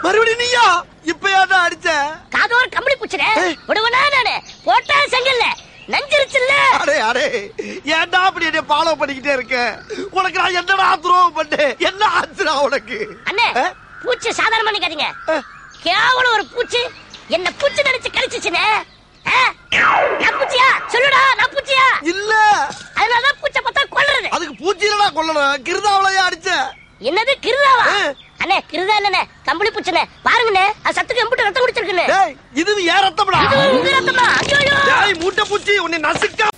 மறுபடியும் நீயா இப்பயாதான் அடிச்ச காதோர் கம்பளி பூச்சினே விடுவனா நானு போட்டா செங்கல்ல நஞ்சிருச்சுல்ல அடே அடே ஏன்டா அப்படி என்ன ஃபாலோ பண்ணிக்கிட்டே இருக்க உனக்கு நான் என்னடா துரோகம் பண்ணேன் என்ன ஆச்சுடா உனக்கு அண்ணே ஆ? பூச்சி சாதாரண பண்ணிக்காதீங்க கேவலம் ஒரு பூச்சி என்ன பூச்சி நினைச்சு கடிச்சிச்சுனே ஆ? நான் பூச்சியா சொல்லுடா நான் பூச்சியா இல்ல அதனாலதான் பூச்சை பார்த்தா கொல்றது அதுக்கு பூச்சியிலடா கொல்லணும் கிருதாவளையா அடிச்ச என்னது கிருதாவா ஆ. அண்ணே கிருதா இல்லண்ணே கம்பளி பூச்சனே பாருங்கண்ணே அது சத்துக்கு எம்பிட்டு ரத்தம் குடிச்சிருக்குன்னு டேய் இது ஏன் ரத்தம்டா இது உங்க ரத்தமா ஐயோ டேய் மூட்டை பூச்சி உன்னை நசுக்க